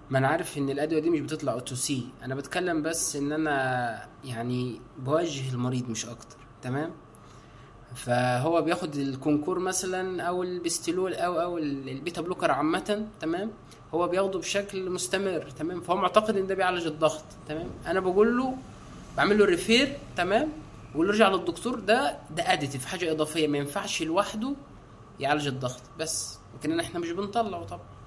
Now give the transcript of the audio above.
ما انا عارف ان الادويه دي مش بتطلع او سي انا بتكلم بس ان انا يعني بوجه المريض مش اكتر تمام فهو بياخد الكونكور مثلا او البستيلول او او البيتا بلوكر عامه تمام هو بياخده بشكل مستمر تمام فهو معتقد ان ده بيعالج الضغط تمام انا بقول له بعمل له ريفير تمام بقول له ارجع للدكتور ده ده اديتيف حاجه اضافيه ما ينفعش لوحده يعالج الضغط بس لكن احنا مش بنطلعه طبعا